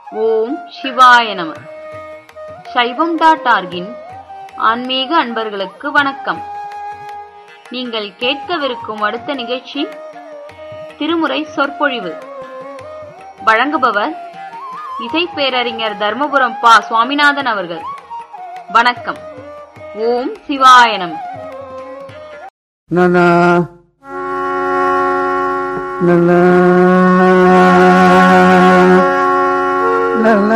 ஓம் சிவாய நம சைவம் டாட் ஆர்கின் ஆன்மீக அன்பர்களுக்கு வணக்கம் நீங்கள் கேட்கவிருக்கும் அடுத்த நிகழ்ச்சி திருமுறை சொற்பொழிவு வழங்குபவர் இசை பேரறிஞர் தர்மபுரம் பா சுவாமிநாதன் அவர்கள் வணக்கம் ஓம் சிவாய நம நன நன நன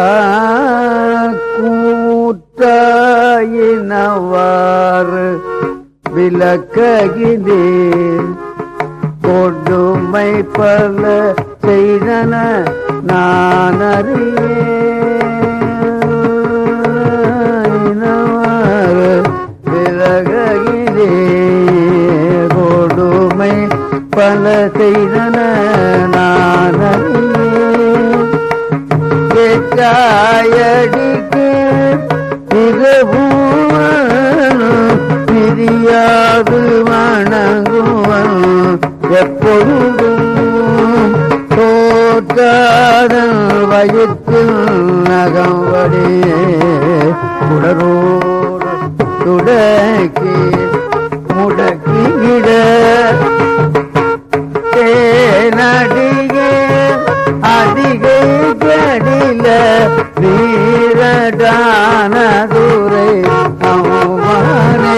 கூட்டாயினவாறு விளக்ககினேன் கொடுமை பல செய்தன நான் அறியேனவாறு விலகிலே கொடுமை பல செய்தன நான் அறியேன் கேட்டாயடிக்கு இரவும் பிரியாது வணங்குவன் எப்பொழுதும் தோற்றாதன் வயிற்றில் நகம்படி உடரோடு துடக்கி முடக்கிவிட தேனடியே அதிகை ஜடில வீரடான துரை அம்மானே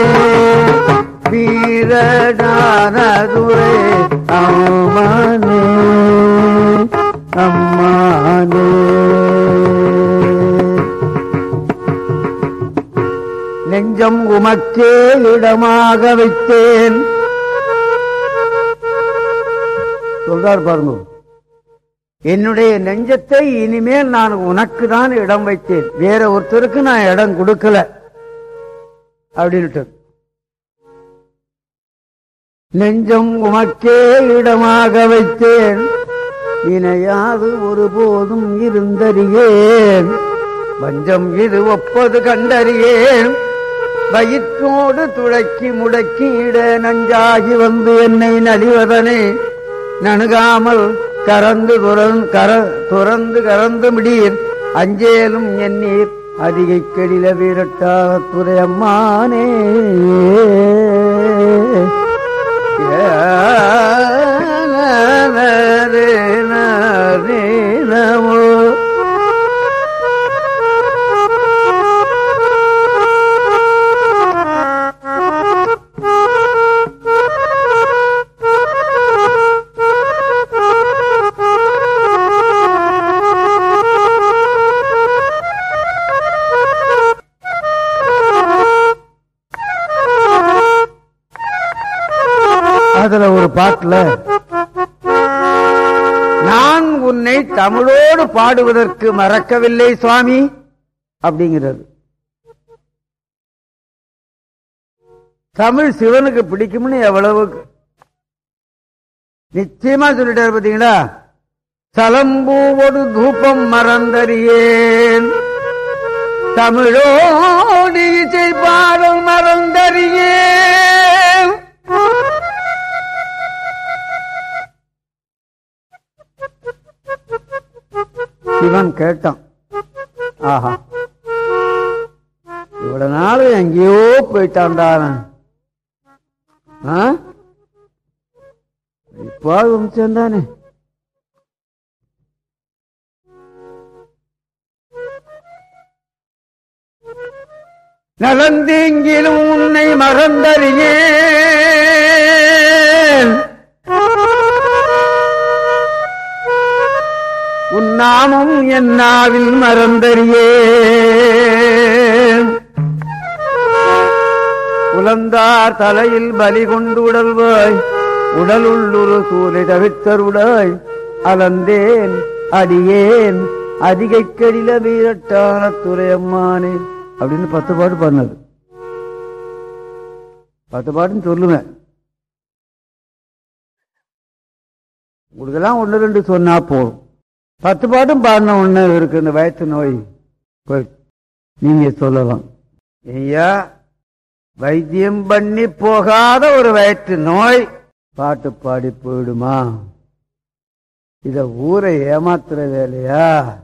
வீரடான துரை அம்மானே அம்மானே நெஞ்சம் உமக்கே இடமாக வைத்தேன் சொல்றார் பாருங்க என்னுடைய நெஞ்சத்தை இனிமேல் நான் உனக்கு தான் இடம் வைத்தேன் வேற ஒருத்தருக்கு நான் இடம் கொடுக்கல அப்படின்ட்டு நெஞ்சம் உமக்கே இடமாக வைத்தேன் இணையாது ஒருபோதும் இருந்தறியேன் வஞ்சம் இது ஒப்பது கண்டறியேன் வயிற்றோடு துளக்கி முடக்கி இட நஞ்சாகி வந்து என்னை நலிவதனை நணுகாமல் கறந்து துறந்து கர துறந்து கறந்து விடீர் அஞ்சேலும் எண்ணீர் அதிகை கெடில வீரட்டாக துறையம்மானே நமோ அதுல ஒரு பாட்டுல நான் உன்னை தமிழோடு பாடுவதற்கு மறக்கவில்லை சுவாமி அப்படிங்கிறது தமிழ் சிவனுக்கு பிடிக்கும்னு எவ்வளவு நிச்சயமா சொல்லிட்டாரு பாத்தீங்களா சலம்பூவோடு தூபம் மறந்தறியேன் தமிழோடு இசை பாடல் மறந்தறியேன் சிவன் கேட்டான் ஆஹா இவ்வளவு நாள் எங்கேயோ போயிட்டான்டா அவன். ஆ? இப்போ வம்சம் தானே நலந்தீங்கிலும் உன்னை மறந்தறியேன் உன் நாமம் என் நாவில் மறந்தறியேன் உலந்தார் தலையில் பலி கொண்டு உடல்வாய் உடலுள்ளொரு சூலை தவித்தருடாய் அலந்தேன் அடியேன் அதிகை கடில வீரட்டான துறையம்மானே அப்படின்னு பத்து பாட்டு பண்ணது பத்து பாட்டுன்னு சொல்லுவேன் உங்களுக்கெல்லாம் ஒன்று ரெண்டு சொன்னா போதும் பத்து பாட்டும் பாடின ஒண்ணு இருக்கு இந்த வயத்து நோய் போய் நீங்க சொல்லலாம் ஐயா வைத்தியம் பண்ணி போகாத ஒரு வயிற்று நோய் பாட்டு பாடி போயிடுமா இத ஊரை ஏமாத்துற வேலையா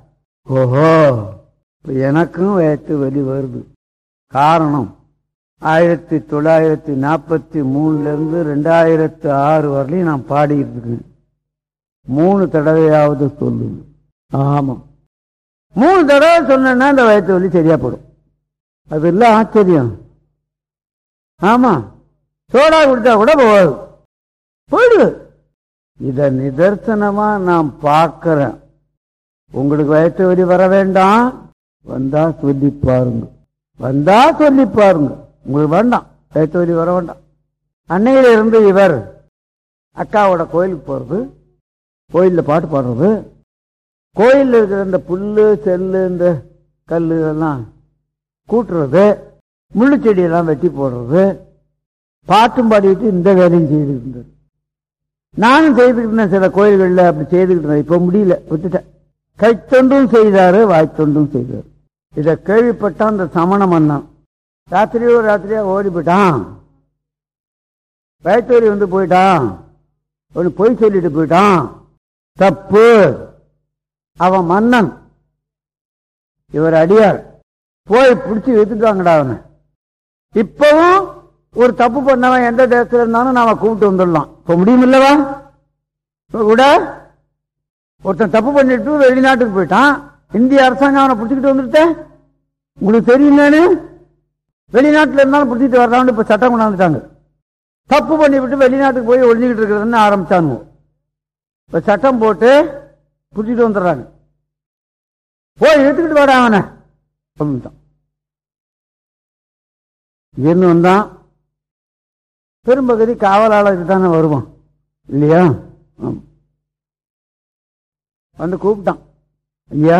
ஓஹோ இப்ப எனக்கும் வயிற்று வலி வருது காரணம் ஆயிரத்தி தொள்ளாயிரத்தி நாற்பத்தி மூணுல இருந்து ரெண்டாயிரத்து ஆறு வரலையும் நான் பாடிட்டு இருக்கேன் மூணு தடவையாவது சொல்லுங்க ஆமா மூணு தடவை சொன்னேன்னா இந்த வயிற்று வலி சரியா போடும் அது இல்ல ஆச்சரியம் ஆமா சோடா குடிச்சா கூட போகாது போயிடு இத நிதர்சனமா நான் பார்க்கிறேன் உங்களுக்கு வயிற்று வலி வர வேண்டாம் வந்தா சொல்லி பாருங்க வந்தா சொல்லி பாருங்க உங்களுக்கு வேண்டாம் வயிற்று வலி வர வேண்டாம் அன்னையில இருந்து இவர் அக்காவோட கோயிலுக்கு போறது கோயில்ல பாட்டு பாடுறது கோயில்ல இருக்கிற இந்த புல்லு செல்லு இந்த கல்லு இதெல்லாம் கூட்டுறது முள்ளு செடியெல்லாம் வெட்டி போடுறது பாட்டும் பாடிட்டு இந்த வேலையும் செய்துட்டு இருந்தது நானும் செய்துக்கிட்டு இருந்தேன் சில கோயில்களில் அப்படி செய்துக்கிட்டு இருந்தேன் இப்ப முடியல விட்டுட்டேன் கைத்தொண்டும் செய்தாரு வாய்த்தொண்டும் செய்தாரு இதை கேள்விப்பட்டான் அந்த சமண மன்னன் ராத்திரியோ ராத்திரியா ஓடி போயிட்டான் வயிற்றுவலி வந்து போயிட்டான் ஒன்று பொய் சொல்லிட்டு போயிட்டான் தப்பு அவன் மன்னன் இவர் அடியார் போய் பிடிச்சி எடுத்துட்டாங்கடா அவனை இப்பவும் ஒரு தப்பு பண்ணவன் எந்த தேசத்துல இருந்தாலும் நாம கூப்பிட்டு வந்துடலாம் இப்ப முடியுமில்லவா இப்ப கூட ஒருத்தன் தப்பு பண்ணிட்டு வெளிநாட்டுக்கு போயிட்டான் இந்திய அரசாங்கம் அவனை பிடிச்சிக்கிட்டு வந்துட்டு உங்களுக்கு தெரியுங்கன்னு வெளிநாட்டுல இருந்தாலும் பிடிச்சிட்டு வர்றான்னு இப்ப சட்டம் கொண்டாந்துட்டாங்க தப்பு பண்ணிவிட்டு வெளிநாட்டுக்கு போய் ஒளிஞ்சுக்கிட்டு இருக்கிறதுன்னு ஆரம்பிச்சானுங்க இப்ப சட்டம் போட்டு பிடிச்சிட்டு வந்துடுறாங்க போய் எடுத்துக்கிட்டு வாடா அவனை அப்படின்ட்டான் இங்கிருந்து வந்தான் பெரும்பகுதி காவலாளருக்கு தானே வருவான் இல்லையா ஆமா. வந்து கூப்பிட்டான் ஐயா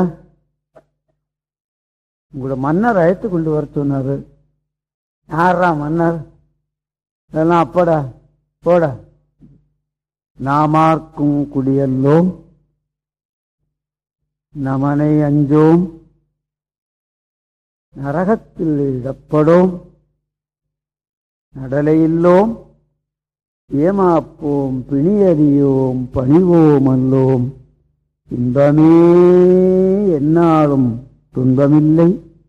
உங்களோட மன்னர் அழைத்து கொண்டு வர சொன்னாரு யாரா மன்னர் இதெல்லாம் அப்படா போடா நாமார்க்கும் குடியல்லோம் நமனை அஞ்சோம் நரகத்தில் இடப்படோம் நடலையில்லோம் ஏமாப்போம் பிணியறியோம் பணிவோம் அல்லோம் இன்பமே என்னாலும் துன்பமில்லை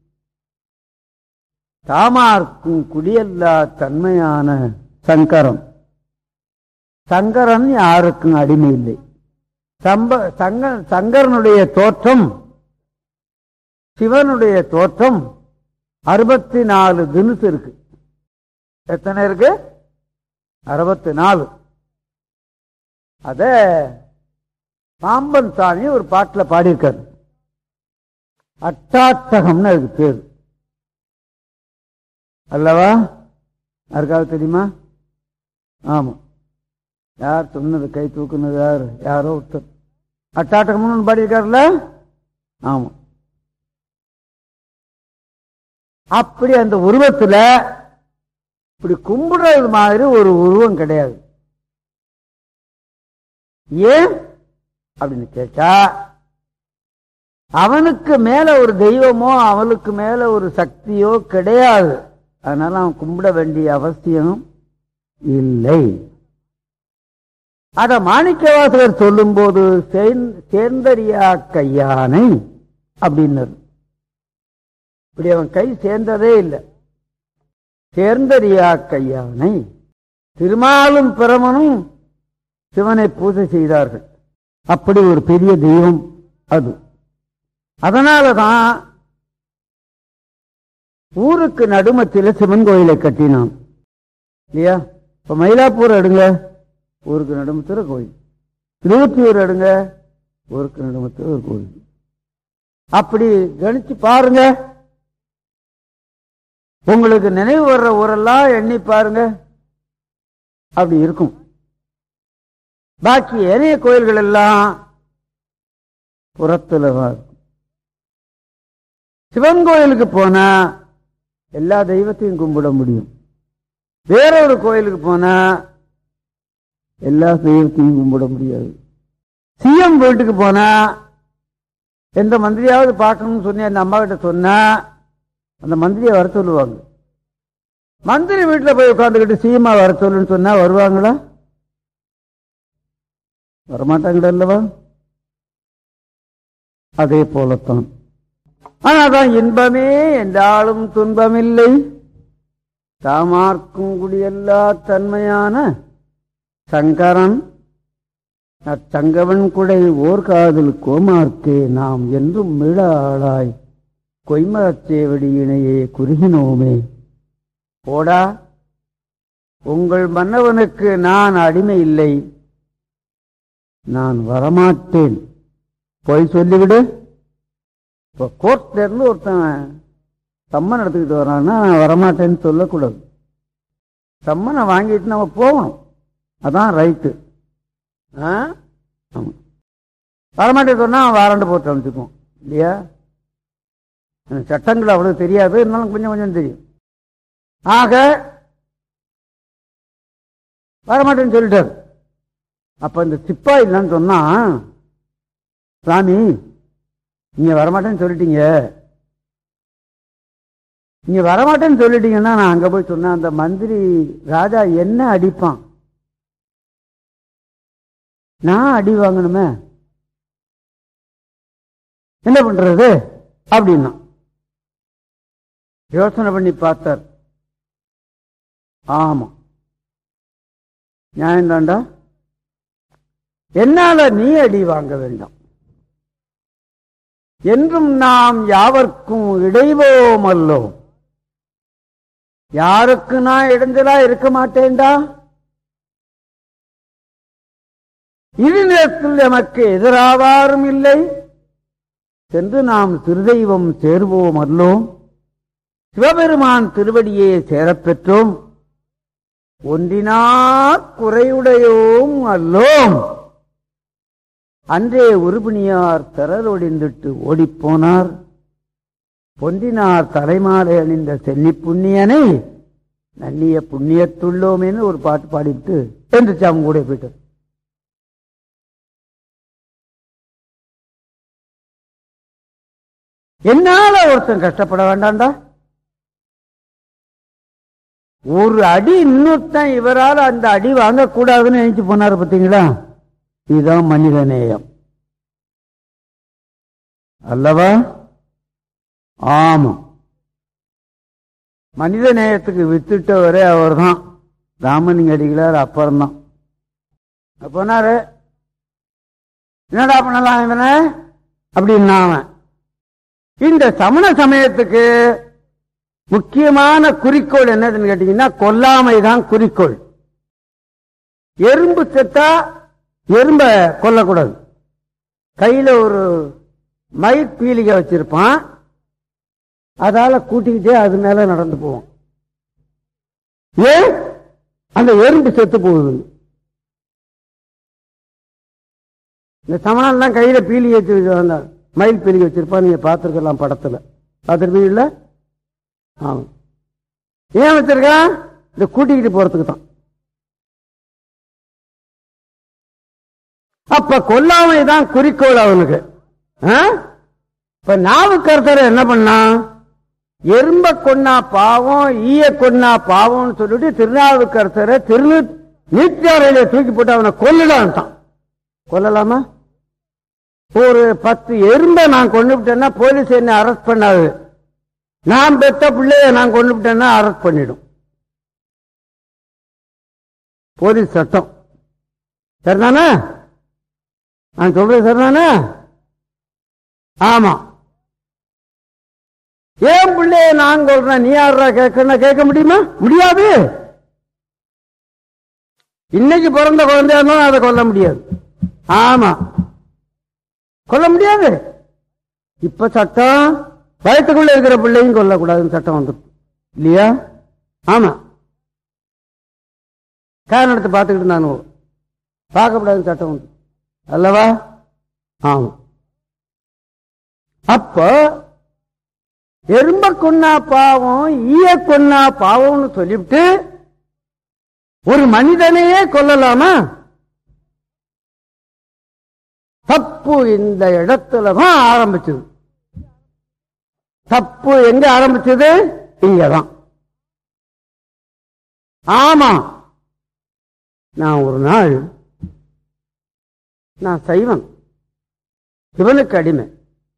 தாமார்க்கும் குடியல்லா தன்மையான சங்கரம் சங்கரன் யாருக்கும் அடிமை இல்லை சம்ப சங்க சங்கரனுடைய தோற்றம் சிவனுடைய தோற்றம் அறுபத்தி நாலு தினுசு இருக்கு எத்தனை இருக்கு அறுபத்தி நாலு அத பாம்பன் சாமி ஒரு பாட்டுல பாடியிருக்காரு அட்டாட்டகம்னு அதுக்கு பேர் அல்லவா யாருக்காவது தெரியுமா ஆமா யார் சொன்னது கை தூக்குனது யார் யாரோ ஒருத்தர் அட்டாட்டகம்னு ஒண்ணு பாடியிருக்காருல்ல ஆமா அப்படி அந்த உருவத்துல இப்படி கும்பிடுறது மாதிரி ஒரு உருவம் கிடையாது ஏன் அப்படின்னு கேட்டா அவனுக்கு மேல ஒரு தெய்வமோ அவனுக்கு மேல ஒரு சக்தியோ கிடையாது அதனால அவன் கும்பிட வேண்டிய அவசியம் இல்லை அத மாணிக்கவாசகர் சொல்லும்போது சேர்ந்- சேர்ந்தறியா கையானை அப்படின்னாரு இப்படி அவன் கை சேர்ந்ததே இல்லை சேர்ந்தறியா கையானை திருமாலும் பிரமனும் சிவனை பூஜை செய்தார்கள் அப்படி ஒரு பெரிய தெய்வம் அது அதனாலதான் ஊருக்கு நடுமத்தில சிவன் கோயிலை கட்டினான் இல்லையா இப்ப மயிலாப்பூர் எடுங்க ஊருக்கு நடுமத்துல கோயில் திருவத்தியூர் எடுங்க ஊருக்கு நடுமத்துல ஒரு கோயில் அப்படி கணிச்சு பாருங்க உங்களுக்கு நினைவு வர்ற ஊரெல்லாம் எண்ணி பாருங்க அப்படி இருக்கும் பாக்கி ஏனைய கோயில்கள் எல்லாம் புறத்துல தான் இருக்கும் சிவன் கோயிலுக்கு போனா எல்லா தெய்வத்தையும் கும்பிட முடியும் வேற ஒரு கோயிலுக்கு போனா எல்லா தெய்வத்தையும் கும்பிட முடியாது சிஎம் வீட்டுக்கு போனா எந்த மந்திரியாவது பார்க்கணும்னு சொன்னி அந்த அம்மா கிட்ட சொன்னா அந்த மந்திரியை வர சொல்லுவாங்க மந்திரி வீட்டுல போய் உட்காந்துக்கிட்டு சீமா வர சொல்லுன்னு சொன்னா வருவாங்களா வரமாட்டாங்களா அல்லவா அதே போலத்தான் ஆனாதான் இன்பமே என்றாலும் துன்பமில்லை தாமார்க்கும் குடியல்லா தன்மையான சங்கரன் அச்சங்கவன் குடை ஓர் காதில் கோமார்க்கே நாம் என்றும் மிழ ஆளாய் கொய்மரச்சேவடியினையே குறுகினோமே போடா உங்கள் மன்னவனுக்கு நான் அடிமை இல்லை நான் வரமாட்டேன் போய் சொல்லிவிடு இப்ப கோர்ட்ல இருந்து ஒருத்தன் சம்மன் எடுத்துக்கிட்டு வரான்னா நான் வரமாட்டேன்னு சொல்லக்கூடாது சம்மனை வாங்கிட்டு நம்ம போகணும் அதான் ரைட்டு ஆ ஆமா வரமாட்டேன்னு சொன்னா அவன் வாரண்டு போட்டு அனுப்பிச்சுக்குவோம் இல்லையா எனக்கு சட்டங்கள் அவ்வளவு தெரியாது இருந்தாலும் கொஞ்சம் கொஞ்சம் தெரியும் ஆக வரமாட்டேன்னு சொல்லிட்டாரு அப்ப இந்த சிப்பா இல்லைன்னு சொன்னா சாமி நீங்க வரமாட்டேன்னு சொல்லிட்டீங்க நீங்க வரமாட்டேன்னு சொல்லிட்டீங்கன்னா நான் அங்க போய் சொன்னேன் அந்த மந்திரி ராஜா என்ன அடிப்பான் நான் அடி வாங்கணுமே என்ன பண்றது அப்படின்னா யோசனை பண்ணி பார்த்தார் ஆமா நியாயம் தாண்டா என்னால நீ அடி வாங்க வேண்டாம் என்றும் நாம் யாவர்க்கும் இடைவோம் அல்லோ யாருக்கு நான் இடைஞ்சலா இருக்க மாட்டேன்டா இந்நிலத்தில் எமக்கு எதிராவாரும் இல்லை சென்று நாம் திருதெய்வம் சேர்வோம் அல்லோம் சிவபெருமான் திருவடியே சேரப்பெற்றோம் ஒன்றினா குறையுடையோம் அல்லோம் அன்றே உருபிணியார் திரளொடிந்துட்டு ஓடிப்போனார் பொன்றினார் தலைமாலை அணிந்த சென்னி புண்ணியனை நன்னிய புண்ணியத்துள்ளோமேன்னு ஒரு பாட்டு பாடிவிட்டு எந்திரிச்சு அவங்க கூட போயிட்டார் என்னால ஒருத்தன் கஷ்டப்பட வேண்டாம்டா ஒரு அடி இன்னொருத்தன் இவரால் அந்த அடி வாங்கக்கூடாதுன்னு நினைச்சு போனாரு பாத்தீங்களா இதுதான் மனித நேயம் அல்லவா ஆமா மனித நேயத்துக்கு வித்துட்டவரே அவர் தான் ராமலிங்க அடிகளார் அப்புறம்தான் போனாரு என்னடா பண்ணலாம் இவனை அப்படின்னா அவன் இந்த சமண சமயத்துக்கு முக்கியமான குறிக்கோள் என்னதுன்னு கேட்டீங்கன்னா கொல்லாமை தான் குறிக்கோள் எறும்பு செத்தா எறும்ப கொல்லக்கூடாது கையில ஒரு மயிர் பீலிகை வச்சிருப்பான் அதால கூட்டிக்கிட்டே அது மேல நடந்து போவோம் ஏன் அந்த எறும்பு செத்து போகுது இந்த சமணம் கையில பீலி வச்சு வந்தார் மயில் பீலிகை வச்சிருப்பான் நீங்க பார்த்திருக்கலாம் படத்துல பார்த்திருப்பீங்கல்ல ஆமா ஏன் வச்சிருக்கான் இந்த கூட்டிக்கிட்டு போறதுக்கு தான் அப்ப கொல்லாமை தான் குறிக்கோள் அவனுக்கு ஆ? இப்ப நாவுக்கரசர் என்ன பண்ணா எறும்ப கொன்னா பாவம் ஈய கொன்னா பாவம்னு சொல்லிட்டு திருநாவுக்கரசரை திரு நீச்சாரையில தூக்கி போட்டு அவனை கொல்லுடான்ட்டான் கொல்லலாமா ஒரு பத்து எறும்பை நான் கொண்டு விட்டேன்னா போலீஸ் என்ன அரெஸ்ட் பண்ணாது நான் பெத்த பிள்ளைய நான் கொண்டு விட்டேன்னா அரெஸ்ட் பண்ணிடும் போலீஸ் சட்டம் சரிதானே நான் சொல்றது சரிதானே ஆமா ஏன் பிள்ளைய நான் சொல்றேன் நீ யாரா கேட்கணும் கேட்க முடியுமா முடியாது இன்னைக்கு பிறந்த குழந்தையா இருந்தாலும் அதை கொல்ல முடியாது ஆமா கொல்ல முடியாது இப்ப சட்டம் வயத்துக்குள்ள இருக்கிற பிள்ளையும் கொல்லக்கூடாதுன்னு சட்டம் வந்துடும் இல்லையா ஆமா காரணம் எடுத்து பார்த்துக்கிட்டு நான் பார்க்கக்கூடாதுன்னு சட்டம் வந்து அல்லவா ஆமா அப்ப எறும்ப கொன்னா பாவம் ஈய கொன்னா பாவம்னு சொல்லிவிட்டு ஒரு மனிதனையே கொல்லலாமா தப்பு இந்த இடத்துல தான் ஆரம்பிச்சது தப்பு எங்க ஆரம்பிச்சது இங்கதான் ஆமா நான் ஒரு நாள் நான் சைவன் சிவனுக்கு அடிமை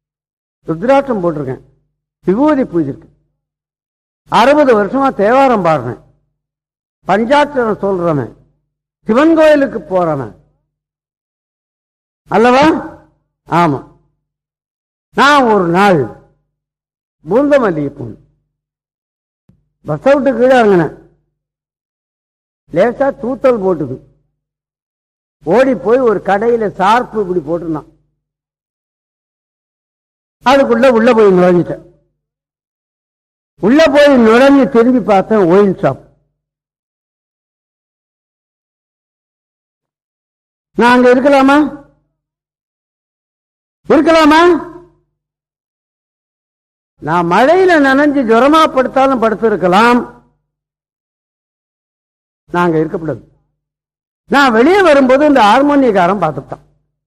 ருத்ராட்சம் போட்டிருக்கேன் விபூதி பூஜிருக்கேன் அறுபது வருஷமா தேவாரம் பாடுறேன் பஞ்சாட்சரம் சொல்றவன் சிவன் கோயிலுக்கு போறவன் அல்லவா ஆமா நான் ஒரு நாள் பூந்தமல்லிகை போனேன் பஸ் விட்டு கீழே இறங்கினேன் லேசா தூத்தல் போட்டுது ஓடி போய் ஒரு கடையில சார்பு இப்படி போட்டிருந்தான் அதுக்குள்ள உள்ள போய் நுழைஞ்சிட்டேன் உள்ள போய் நுழைஞ்சு திரும்பி பார்த்தேன் ஒயின் ஷாப் நான் அங்க இருக்கலாமா இருக்கலாமா நான் மழையில நனைஞ்சு ஜுரமா படுத்தாலும் படுத்திருக்கலாம் நாங்க இருக்கக்கூடாது நான் வெளியே வரும்போது இந்த ஹார்மோனியக்காரன் பார்த்துட்டான்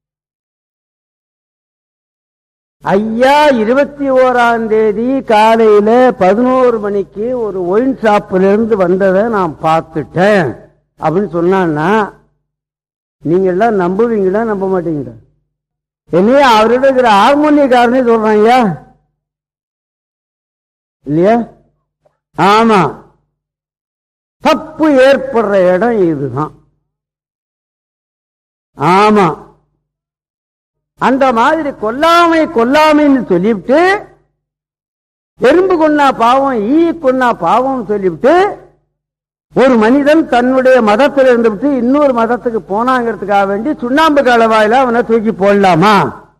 ஐயா இருபத்தி ஓராம் தேதி காலையில பதினோரு மணிக்கு ஒரு ஒயின் ஷாப்ல இருந்து வந்ததை நான் பார்த்துட்டேன் அப்படின்னு சொன்னான்னா நீங்க எல்லாம் நம்புவீங்களா நம்ப மாட்டீங்களா என்னையா அவர்கிட்ட இருக்கிற ஹார்மோனியக்காரனே சொல்றான் ஐயா இல்லையா ஆமா தப்பு ஏற்படுற இடம் இதுதான் ஆமா அந்த மாதிரி கொல்லாமை கொல்லாமைன்னு சொல்லிவிட்டு எறும்பு கொன்னா பாவம் ஈ கொன்னா பாவம் சொல்லிவிட்டு ஒரு மனிதன் தன்னுடைய மதத்தில் இருந்துவிட்டு இன்னொரு மதத்துக்கு போனாங்கிறதுக்காக வேண்டி சுண்ணாம்பு கலவாயில அவனை தூக்கி போடலாமா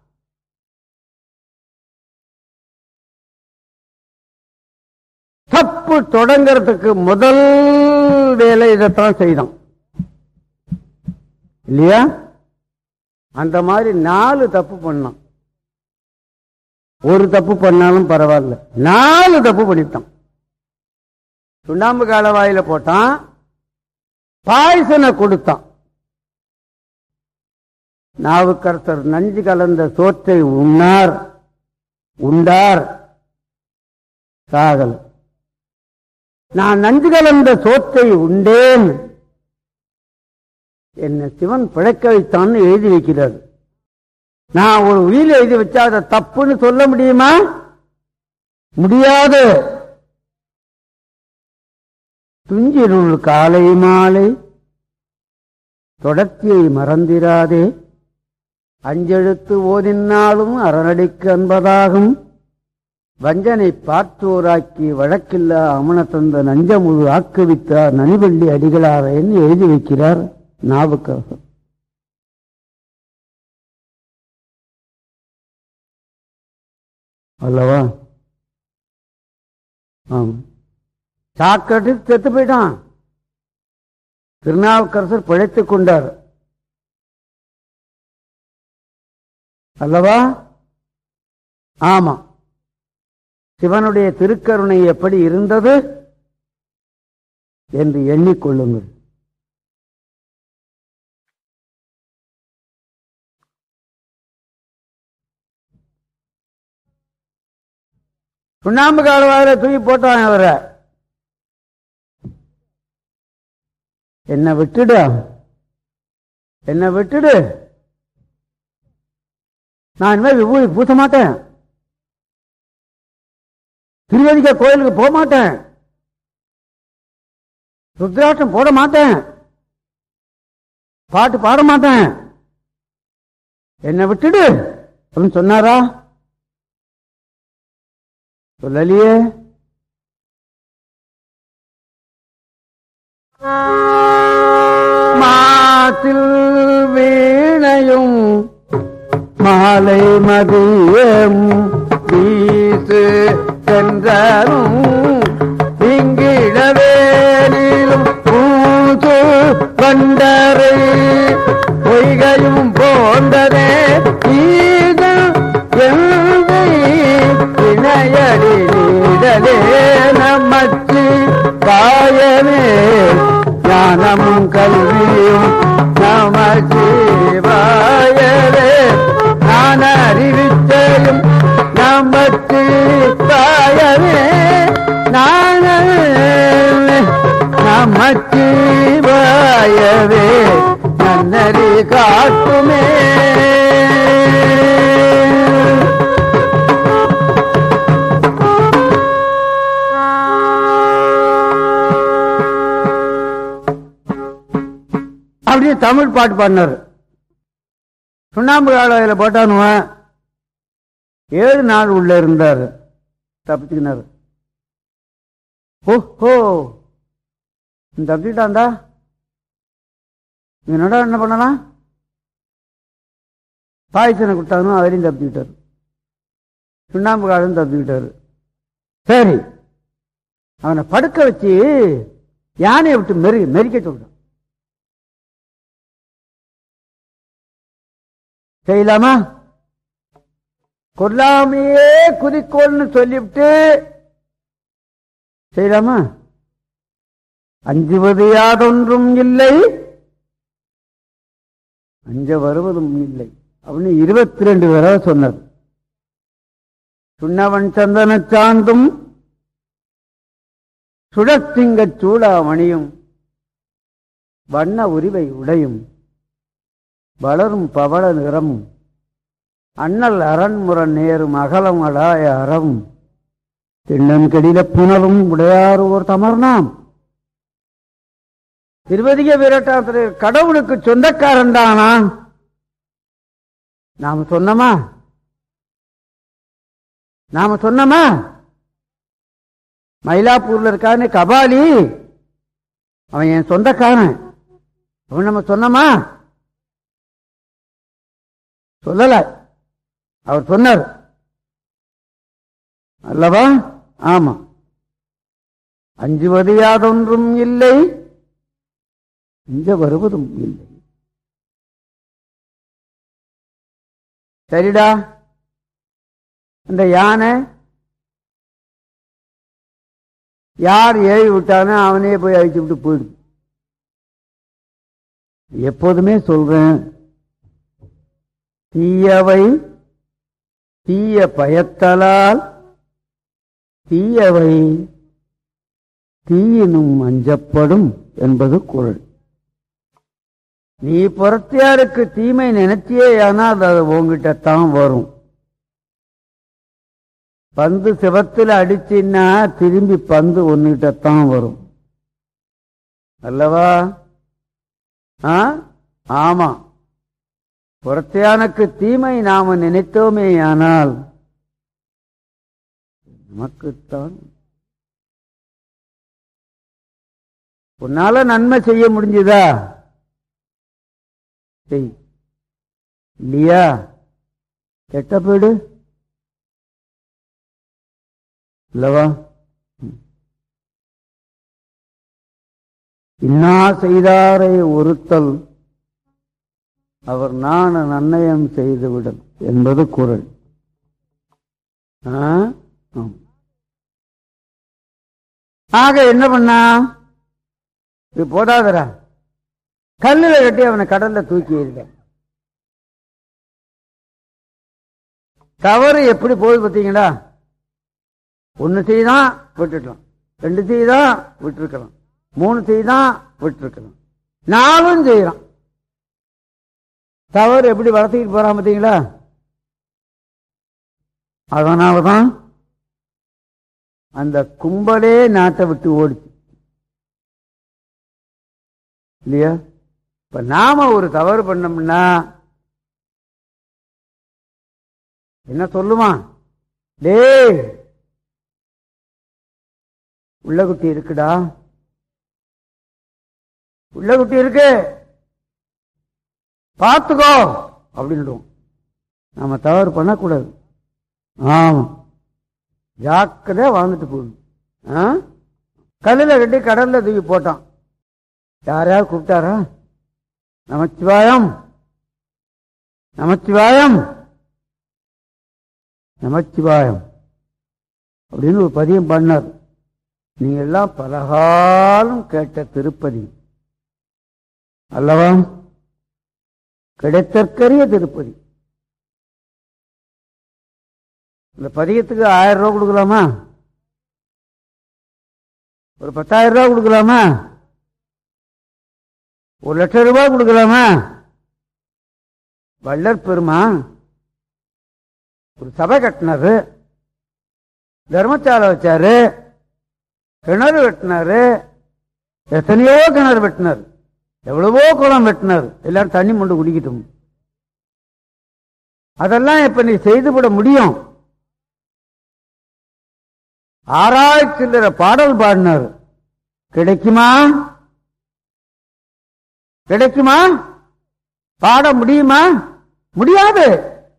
தப்பு தொடங்கிறதுக்கு முதல் வேலை இதைத்தான் செய்தான் இல்லையா அந்த மாதிரி நாலு தப்பு பண்ணான் ஒரு தப்பு பண்ணாலும் பரவாயில்ல நாலு தப்பு பண்ணிட்டான் சுண்ணாம்பு காலவாயில போட்டான் பாய்சனை கொடுத்தான் நாவுக்கரசர் நஞ்சு கலந்த சோற்றை உண்ணார் உண்டார் சாகல் நான் நஞ்சு கலந்த சோற்றை உண்டேன் என்ன சிவன் பிழைக்க வைத்தான்னு எழுதி வைக்கிறார் நான் ஒரு உயிர் எழுதி வச்சா அதை தப்புன்னு சொல்ல முடியுமா முடியாது துஞ்சிருள் காலை மாலை தொடர்ச்சியை மறந்திராதே அஞ்செழுத்து ஓதினாலும் அரணடிக்கு அன்பதாகும் வஞ்சனை பார்த்தோராக்கி வழக்கில்லா அமன தந்த நஞ்சமுழு ஆக்குவித்தார் நனிவள்ளி அடிகளாரேன்னு எழுதி வைக்கிறார் நாவுக்கரசர் அல்லவா ஆமா சாக்கட்டு செத்து போயிட்டான் திருநாவுக்கரசர் பிழைத்துக் கொண்டார் அல்லவா ஆமா சிவனுடைய திருக்கருணை எப்படி இருந்தது என்று எண்ணிக்கொள்ளுங்கள் சுண்ணாம்பு காலவாயில தூக்கி போட்டான் அவரை என்ன விட்டுடு என்ன விட்டுடு நான் இனிமேல் விபூதி பூச மாட்டேன் திருவதிக்க கோயிலுக்கு போக மாட்டேன் ருத்ராட்சம் போட மாட்டேன் பாட்டு பாட மாட்டேன் என்ன விட்டுடு அப்படின்னு சொன்னாரா சொல்லலையே மாசில் வீணையும் மாலை மதியம் வீசு சென்றாரும் இங்கிடவேனிலும் பூசு வண்டரை பொய்கையும் போந்ததே ஈதல் எந்தை இணையடி நீடலே நமச்சி காயமே ஞானமும் கல்வியும் நமச்சிவாயவே நான் அறிவித்தையும் நமக்கு தாயவே நான் நமச்சிவாயவே நன்னறி காட்டுமே தமிழ் பாட்டு பாடினாரு சுண்ணாம்பு காலையில போட்டானுவன் ஏழு நாள் உள்ள இருந்தாரு தப்பிச்சுக்கினாரு ஓஹோ இந்த தப்பிட்டாண்டா என்னடா என்ன பண்ணலாம் பாய்ச்சனை கொடுத்தாங்க அதுலையும் தப்பிக்கிட்டாரு சுண்ணாம்பு காலம் தப்பிக்கிட்டாரு சரி அவனை படுக்க வச்சு யானையை விட்டு மெரி மெரிக்க சொல்றான் செய்யலாமா கொல்லாமையே குறிக்கோள்னு சொல்லிவிட்டு செய்யலாமா அஞ்சுவது யாதொன்றும் இல்லை அஞ்ச வருவதும் இல்லை அப்படின்னு இருபத்தி ரெண்டு தடவை சொன்னார் சுண்ணவன் சந்தன சாந்தும் சுழத்திங்கச் சூடாமணியும் வண்ண உரிவை உடையும் வளரும் பவள நிறமும் அண்ணல் அரண்முரண் நேரும் அகலம் அடாய அறவும் திண்ணன் கெடில புனலும் உடையார் ஓர் தமர்னாம் திருவதிக வீரட்டாத்திர கடவுளுக்கு சொந்தக்காரன் தானா நாம சொன்னோமா நாம சொன்னோமா மயிலாப்பூர்ல இருக்கான்னு கபாலி அவன் என் சொந்தக்காரன் அவன் நம்ம சொன்னோமா சொல்லல அவர் சொன்னார் அல்லவா ஆமா அஞ்சுவது யாதொன்றும் இல்லை இங்க வருவதும் இல்லை சரிடா அந்த யானை யார் ஏவி விட்டானோ அவனே போய் அழிச்சு விட்டு போயிடுது எப்போதுமே சொல்றேன் தீயவை தீய பயத்தலால் தீயவை தீயினும் அஞ்சப்படும் என்பது குரல் நீ புறத்தியாருக்கு தீமை நினைச்சியே ஆனால் அது உங்ககிட்ட தான் வரும் பந்து சிவத்துல அடிச்சின்னா திரும்பி பந்து ஒன்னுகிட்ட தான் வரும் அல்லவா ஆ ஆமா புறத்தியானுக்கு தீமை நாம நினைத்தோமே ஆனால் நமக்குத்தான் உன்னால நன்மை செய்ய முடிஞ்சுதா செய் இல்லையா கெட்ட போயிடு இல்லவா இன்னா செய்தாரை ஒருத்தல் அவர் நாண நன்னயம் செய்துவிடும் என்பது குரல் ஆ? ஆம். ஆக என்ன பண்ணா இது போதாதரா கல்லுல கட்டி அவனை கடல்ல தூக்கி எறிட தவறு எப்படி போகுது பார்த்தீங்களா ஒன்னு செய்தான் விட்டுட்டோம் ரெண்டு செய்தான் விட்டுருக்கலாம் மூணு செய்தான் விட்டுருக்கலாம் நாலும் செய்யறான் தவறு எப்படி வளர்த்திக்கிட்டு போறான் பார்த்தீங்களா அதனாலதான் அந்த கும்பலே நாட்டை விட்டு ஓடிச்சு இல்லையா இப்ப நாம ஒரு தவறு பண்ணோம்னா என்ன சொல்லுவான் டேய் உள்ள குட்டி இருக்குடா உள்ள குட்டி இருக்கு பார்த்துக்கோ அப்படின்டுவோம் நாம தவறு பண்ணக்கூடாது ஆமா ஜாக்கிரதையா வாழ்ந்துட்டு போகணும் ஆ? கல்லுல கட்டி கடல்ல தூக்கி போட்டான் யாரையாவது கூப்பிட்டாரா நமச்சிவாயம் நமச்சிவாயம் நமச்சிவாயம் அப்படின்னு ஒரு பதியம் பண்ணார் நீங்க எல்லாம் பலகாலம் கேட்ட திருப்பதி அல்லவா கிடைத்தற்கரிய திருப்பதி இந்த பதியத்துக்கு ஆயிரம் ரூபாய் கொடுக்கலாமா ஒரு பத்தாயிரம் ரூபாய் கொடுக்கலாமா ஒரு லட்சம் ரூபாய் கொடுக்கலாமா வள்ளற் பெருமான் ஒரு சபை கட்டினாரு தர்மசாலை வச்சாரு கிணறு வெட்டினாரு எத்தனையோ கிணறு வெட்டினாரு எவ்வளவோ குளம் வெட்டினார் எல்லாரும் தண்ணி மொண்டு குடிக்கட்டும் அதெல்லாம் இப்ப நீ செய்துவிட முடியும் ஆராய்ச்சில்லற பாடல் பாடினார் கிடைக்குமா கிடைக்குமா பாட முடியுமா முடியாது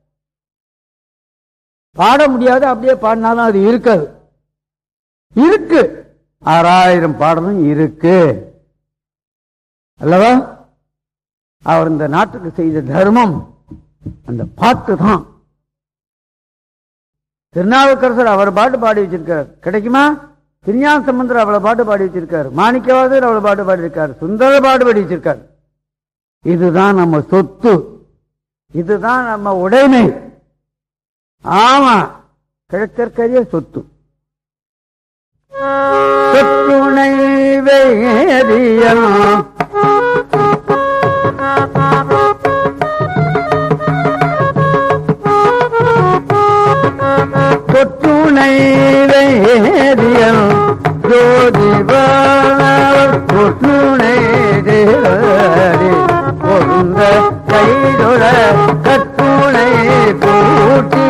பாட முடியாது அப்படியே பாடினாலும் அது இருக்காது இருக்கு ஆறாயிரம் பாடலும் இருக்கு அல்லவா அவர் இந்த நாட்டுக்கு செய்த தர்மம் அந்த பாட்டு தான் திருநாவுக்கரசர் அவர் பாட்டு பாடி வச்சிருக்கார் கிடைக்குமா திருஞான சம்பந்தர் அவளை பாட்டு பாடி வச்சிருக்காரு மாணிக்கவாதர் அவளை பாட்டு பாடி இருக்காரு சுந்தர பாட்டு பாடி வச்சிருக்காரு இதுதான் நம்ம சொத்து இதுதான் நம்ம உடைமை ஆமா கிடைத்திருக்கிற சொத்து சொத்துணை வேதியம் தொற்றுணை வேதியம் ஜோதிவர் தொற்றுணை தேடி பொருந்த கைதொட கட்டுணை கூட்டி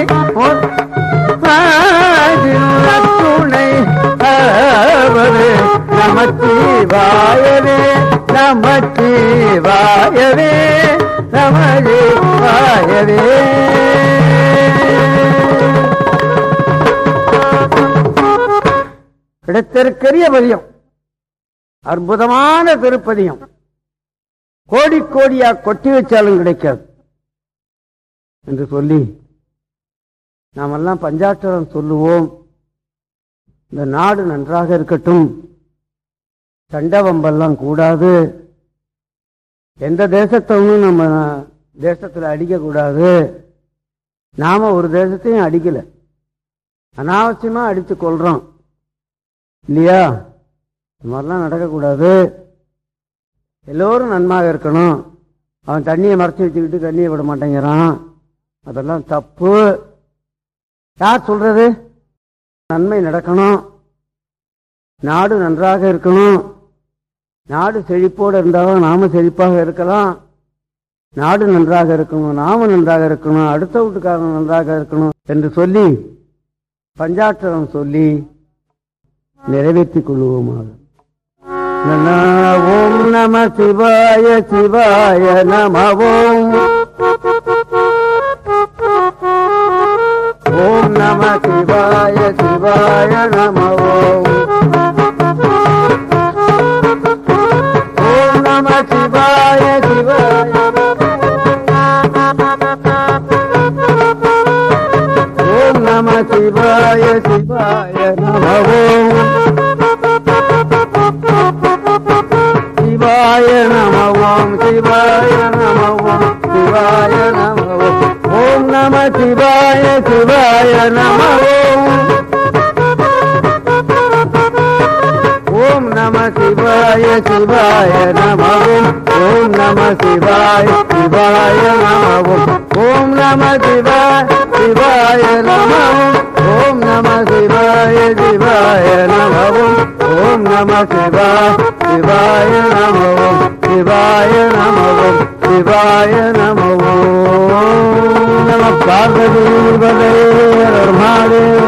துணை ஆவது நமச்சி வாயவே நமச்சி வாயவே நமதி வாயவே கிடைத்திருக்கிற பதியம் அற்புதமான திருப்பதியம் கோடி கோடியா கொட்டி வச்சாலும் கிடைக்காது என்று சொல்லி நாமெல்லாம் பஞ்சாட்சரம் சொல்லுவோம் இந்த நாடு நன்றாக இருக்கட்டும் சண்டவம்பெல்லாம் கூடாது எந்த தேசத்தவனும் நம்ம தேசத்துல அடிக்க கூடாது நாம ஒரு தேசத்தையும் அடிக்கல அனாவசியமா அடிச்சு கொள்றோம் இல்லையா இந்த மாதிரிலாம் நடக்கக்கூடாது எல்லோரும் நன்மாக இருக்கணும் அவன் தண்ணியை மறைச்சு வச்சுக்கிட்டு தண்ணியை விட மாட்டேங்கிறான் அதெல்லாம் தப்பு யார் சொல்றது நன்மை நடக்கணும் நாடு நன்றாக இருக்கணும் நாடு செழிப்போடு இருந்தாலும் நாம செழிப்பாக இருக்கலாம் நாடு நன்றாக இருக்கணும் நாம நன்றாக இருக்கணும் அடுத்த வீட்டுக்காரன் நன்றாக இருக்கணும் என்று சொல்லி பஞ்சாட்சரம் சொல்லி நிறைவேற்றிக் கொள்வோமாக நன ஓம் நம சிவாய சிவாய நம ஓம் ஓம் நம சிவாய சிவாய நம ஓம் ஓம் நம சிவாய சிவாய ஓம் நம சிவாய சிவாய நம ஓம் சிவாய நம ஓம் சிவாய நம ஓம் சிவாய நம ஓம் ஓம் நம சிவாய சிவாய நம ஓம் ஓம் நம சிவாய சிவாய நம ஓம் ஓம் நம சிவாய சிவாய நம ஓம் ஓம் நம சிவாய சிவாய நம ஓம் ஓம் நம சிவாய சிவாய நம ஓம் ஓம் நம சிவாய சிவாய நம ஓம் சிவாய நம ஓம் சிவாய நம ஓம் நம பார்வதி பதே மகாதேவ